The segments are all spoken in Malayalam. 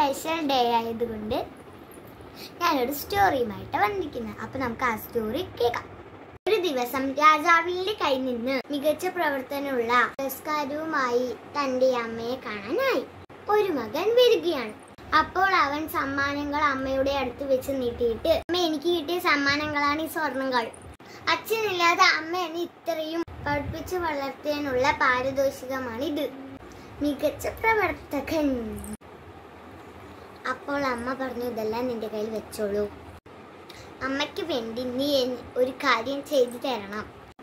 സ്പെഷ്യൽ ഡേ ആയതുകൊണ്ട് ഞാനൊരു സ്റ്റോറിയുമായിട്ട് വന്നിരിക്കുന്നത് അപ്പൊ നമുക്ക് ആ സ്റ്റോറി കേൾക്കാം ഒരു ദിവസം രാജാവിന്റെ കയ്യിൽ നിന്ന് മികച്ച പ്രവർത്തനമുള്ള പുരസ്കാരവുമായി തന്റെ അമ്മയെ കാണാനായി ഒരു മകൻ വരികയാണ് അപ്പോൾ അവൻ സമ്മാനങ്ങൾ അമ്മയുടെ അടുത്ത് വെച്ച് നീട്ടിയിട്ട് അമ്മ എനിക്ക് കിട്ടിയ സമ്മാനങ്ങളാണ് ഈ സ്വർണങ്ങൾ അച്ഛനില്ലാതെ അമ്മ എന്നെ ഇത്രയും പഠിപ്പിച്ച് വളർത്തിയതിനുള്ള പാരിതോഷികമാണിത് മികച്ച പ്രവർത്തകൻ അപ്പോൾ അമ്മ പറഞ്ഞു ഇതെല്ലാം നിന്റെ കയ്യിൽ വെച്ചോളൂ അമ്മയ്ക്ക് വേണ്ടി നീ എൻ- ഒരു കാര്യം ചെയ്തു തരണം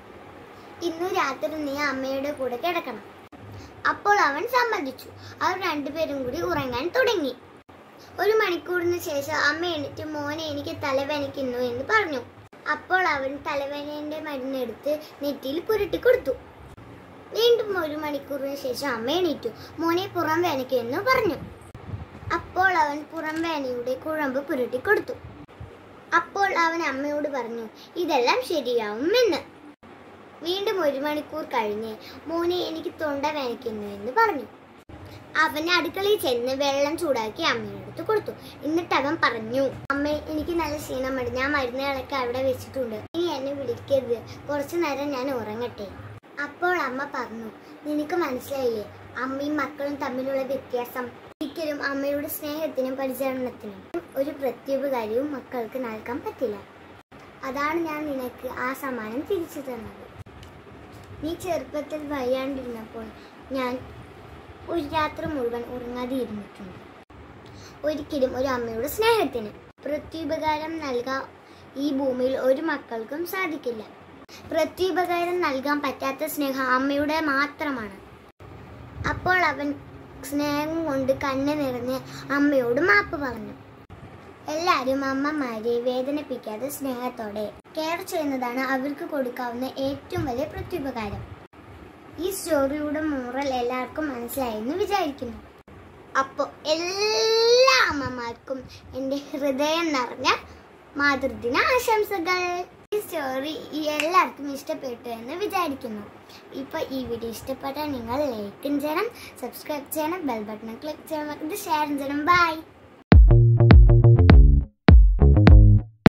ഇന്നു രാത്രി നീ അമ്മയുടെ കൂടെ കിടക്കണം അപ്പോൾ അവൻ സമ്മതിച്ചു അവർ രണ്ടുപേരും കൂടി ഉറങ്ങാൻ തുടങ്ങി ഒരു മണിക്കൂറിന് ശേഷം അമ്മ എണീറ്റ് മോനെ എനിക്ക് തലവേനയ്ക്കുന്നു എന്ന് പറഞ്ഞു അപ്പോൾ അവൻ തലവേനയുടെ മരുന്നെടുത്ത് നെറ്റിയിൽ പുരട്ടി കൊടുത്തു വീണ്ടും ഒരു മണിക്കൂറിന് ശേഷം അമ്മ എണീറ്റു മോനെ പുറം വേനയ്ക്കുമെന്ന് പറഞ്ഞു അപ്പോൾ അവൻ പുറം വേനയുടെ കുഴമ്പ് പുരട്ടി കൊടുത്തു അപ്പോൾ അവൻ അമ്മയോട് പറഞ്ഞു ഇതെല്ലാം ശരിയാവുമെന്ന് വീണ്ടും ഒരു മണിക്കൂർ കഴിഞ്ഞ് മോനെ എനിക്ക് തൊണ്ട വേനയ്ക്കുന്നു എന്ന് പറഞ്ഞു അവൻ അടുക്കളയിൽ ചെന്ന് വെള്ളം ചൂടാക്കി അമ്മയുടെ അടുത്ത് കൊടുത്തു എന്നിട്ട് അവൻ പറഞ്ഞു അമ്മ എനിക്ക് നല്ല ക്ഷീണമുണ്ട് ഞാൻ മരുന്നുകളൊക്കെ അവിടെ വെച്ചിട്ടുണ്ട് നീ എന്നെ വിളിക്കരുത് കുറച്ചു നേരം ഞാൻ ഉറങ്ങട്ടെ അപ്പോൾ അമ്മ പറഞ്ഞു നിനക്ക് മനസ്സിലായില്ലേ അമ്മയും മക്കളും തമ്മിലുള്ള വ്യത്യാസം ഒരിക്കലും അമ്മയുടെ സ്നേഹത്തിനും പരിചരണത്തിനും ഒരു പ്രത്യുപകാരവും മക്കൾക്ക് നൽകാൻ പറ്റില്ല അതാണ് ഞാൻ നിനക്ക് ആ സമ്മാനം തിരിച്ചു തന്നത് നീ ചെറുപ്പത്തിൽ വയ്യാണ്ടിരുന്നപ്പോൾ ഞാൻ ഒരു രാത്രി മുഴുവൻ ഉറങ്ങാതെ ഇരുന്നിട്ടുണ്ട് ഒരിക്കലും ഒരു അമ്മയുടെ സ്നേഹത്തിന് പ്രത്യുപകാരം നൽകാൻ ഈ ഭൂമിയിൽ ഒരു മക്കൾക്കും സാധിക്കില്ല പ്രത്യുപകാരം നൽകാൻ പറ്റാത്ത സ്നേഹം അമ്മയുടെ മാത്രമാണ് അപ്പോൾ അവൻ സ്നേഹം കൊണ്ട് കണ്ണ് നിറഞ്ഞ് അമ്മയോട് മാപ്പ് പറഞ്ഞു എല്ലാവരും അമ്മമാരെ വേദനിപ്പിക്കാതെ സ്നേഹത്തോടെ കെയർ ചെയ്യുന്നതാണ് അവർക്ക് കൊടുക്കാവുന്ന ഏറ്റവും വലിയ പ്രത്യുപകാരം ഈ സ്റ്റോറിയുടെ മോറൽ എല്ലാവർക്കും മനസ്സിലായെന്ന് വിചാരിക്കുന്നു അപ്പോൾ എല്ലാ അമ്മമാർക്കും എൻ്റെ ഹൃദയം നിറഞ്ഞ മാതൃദിന ആശംസകൾ ഈ സ്റ്റോറി ഈ എല്ലാവർക്കും ഇഷ്ടപ്പെട്ടു എന്ന് വിചാരിക്കുന്നു ഇപ്പൊ ഈ വീഡിയോ ഇഷ്ടപ്പെട്ടാൽ നിങ്ങൾ ലൈക്കും ചെയ്യണം സബ്സ്ക്രൈബ് ചെയ്യണം ബെൽ ബട്ടൺ ക്ലിക്ക് ചെയ്യണം ഇത് ഷെയർ ചെയ്യണം ബൈ